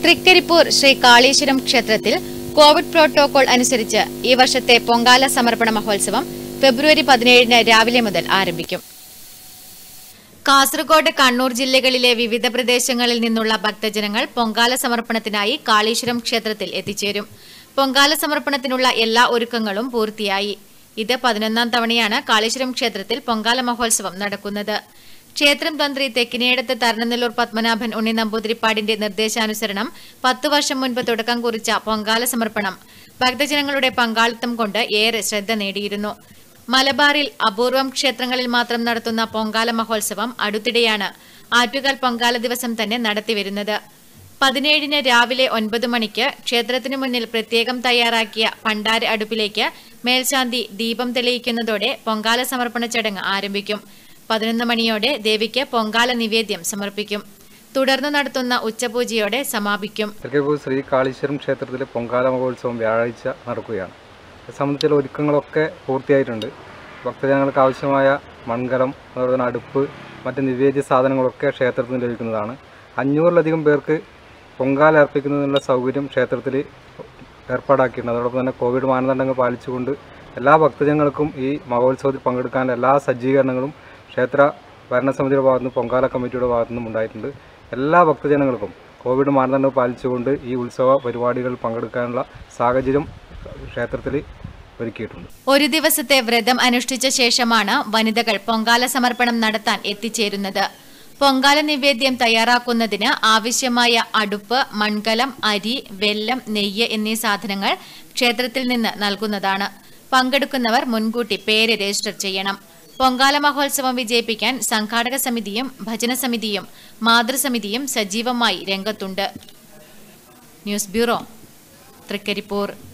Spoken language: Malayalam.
തൃക്കരിപ്പൂർ ശ്രീ കാളീശ്വരം ക്ഷേത്രത്തിൽ കോവിഡ് പ്രോട്ടോകോൾ അനുസരിച്ച് ഈ വർഷത്തെ പൊങ്കാല സമർപ്പണ മഹോത്സവം ഫെബ്രുവരി പതിനേഴിന് രാവിലെ മുതൽ ആരംഭിക്കും കാസർഗോഡ് കണ്ണൂർ ജില്ലകളിലെ വിവിധ പ്രദേശങ്ങളിൽ നിന്നുള്ള ഭക്തജനങ്ങൾ പൊങ്കാല സമർപ്പണത്തിനായി കാളീശ്വരം ക്ഷേത്രത്തിൽ എത്തിച്ചേരും പൊങ്കാല സമർപ്പണത്തിനുള്ള എല്ലാ ഒരുക്കങ്ങളും പൂർത്തിയായി ഇത് പതിനൊന്നാം തവണയാണ് കാളീശ്വരം ക്ഷേത്രത്തിൽ പൊങ്കാല മഹോത്സവം നടക്കുന്നത് ക്ഷേത്രം തന്ത്രി തെക്കിനേടത്ത് തരണനെല്ലൂർ പത്മനാഭൻ ഉണ്ണി നമ്പൂതിരിപ്പാടിന്റെ നിർദ്ദേശാനുസരണം പത്തു വർഷം മുൻപ് തുടക്കം കുറിച്ച പൊങ്കാല സമർപ്പണം ഭക്തജനങ്ങളുടെ പങ്കാളിത്തം കൊണ്ട് ഏറെ ശ്രദ്ധ നേടിയിരുന്നു മലബാറിൽ അപൂർവം ക്ഷേത്രങ്ങളിൽ മാത്രം നടത്തുന്ന പൊങ്കാല മഹോത്സവം അടുത്തിടെയാണ് ആറ്റുകാൽ പൊങ്കാല ദിവസം തന്നെ നടത്തിവരുന്നത് പതിനേഴിന് രാവിലെ ഒൻപത് മണിക്ക് ക്ഷേത്രത്തിനു മുന്നിൽ പ്രത്യേകം തയ്യാറാക്കിയ പണ്ടാര അടുപ്പിലേക്ക് മേൽശാന്തി ദീപം തെളിയിക്കുന്നതോടെ പൊങ്കാല സമർപ്പണ ചടങ്ങ് ആരംഭിക്കും പതിനൊന്ന് മണിയോടെ ദേവിക്ക് പൊങ്കാല നിവേദ്യം സമർപ്പിക്കും തുടർന്ന് നടത്തുന്ന ഉച്ചപൂജയോടെ സമാപിക്കും തൃക്കരിപ്പൂർ ശ്രീ കാളീശ്വരം ക്ഷേത്രത്തിലെ പൊങ്കാല മഹോത്സവം വ്യാഴാഴ്ച നടക്കുകയാണ് ഇത് സംബന്ധിച്ചുള്ള ഒരുക്കങ്ങളൊക്കെ പൂർത്തിയായിട്ടുണ്ട് ഭക്തജനങ്ങൾക്ക് ആവശ്യമായ മൺകലം അതുപോലെ തന്നെ അടുപ്പ് മറ്റ് നിവേദ്യ സാധനങ്ങളൊക്കെ ക്ഷേത്രത്തിൽ നിന്ന് ലഭിക്കുന്നതാണ് അഞ്ഞൂറിലധികം പേർക്ക് പൊങ്കാല അർപ്പിക്കുന്നതിനുള്ള സൗകര്യം ക്ഷേത്രത്തിൽ ഏർപ്പാടാക്കിയിട്ടുണ്ട് അതോടൊപ്പം തന്നെ കോവിഡ് മാനദണ്ഡങ്ങൾ പാലിച്ചുകൊണ്ട് എല്ലാ ഭക്തജനങ്ങൾക്കും ഈ മഹോത്സവത്തിൽ പങ്കെടുക്കാനുള്ള എല്ലാ സജ്ജീകരണങ്ങളും ക്ഷേത്ര ഭരണസമിതിയുടെ ഭാഗത്തുനിന്നും പൊങ്കാല കമ്മിറ്റിയുടെ ഭാഗത്തുനിന്നും ഉണ്ടായിട്ടുണ്ട് എല്ലാ ഭക്തജനങ്ങൾക്കും കോവിഡ് മാനദണ്ഡം പാലിച്ചുകൊണ്ട് ഈ ഉത്സവ പരിപാടികളിൽ പങ്കെടുക്കാനുള്ള സാഹചര്യം ക്ഷേത്രത്തിൽ ഒരുക്കിയിട്ടുണ്ട് ഒരു ദിവസത്തെ വ്രതം അനുഷ്ഠിച്ച ശേഷമാണ് വനിതകൾ പൊങ്കാല സമർപ്പണം നടത്താൻ എത്തിച്ചേരുന്നത് പൊങ്കാല നിവേദ്യം തയ്യാറാക്കുന്നതിന് ആവശ്യമായ അടുപ്പ് മൺകലം അരി വെല്ലം നെയ്യ് എന്നീ സാധനങ്ങൾ ക്ഷേത്രത്തിൽ നിന്ന് നൽകുന്നതാണ് പങ്കെടുക്കുന്നവർ മുൻകൂട്ടി പേര് രജിസ്റ്റർ ചെയ്യണം പൊങ്കാല മഹോത്സവം വിജയിപ്പിക്കാൻ സംഘാടക സമിതിയും ഭജന സമിതിയും മാതൃസമിതിയും സജീവമായി രംഗത്തുണ്ട് ന്യൂസ് ബ്യൂറോ തൃക്കരിപ്പൂർ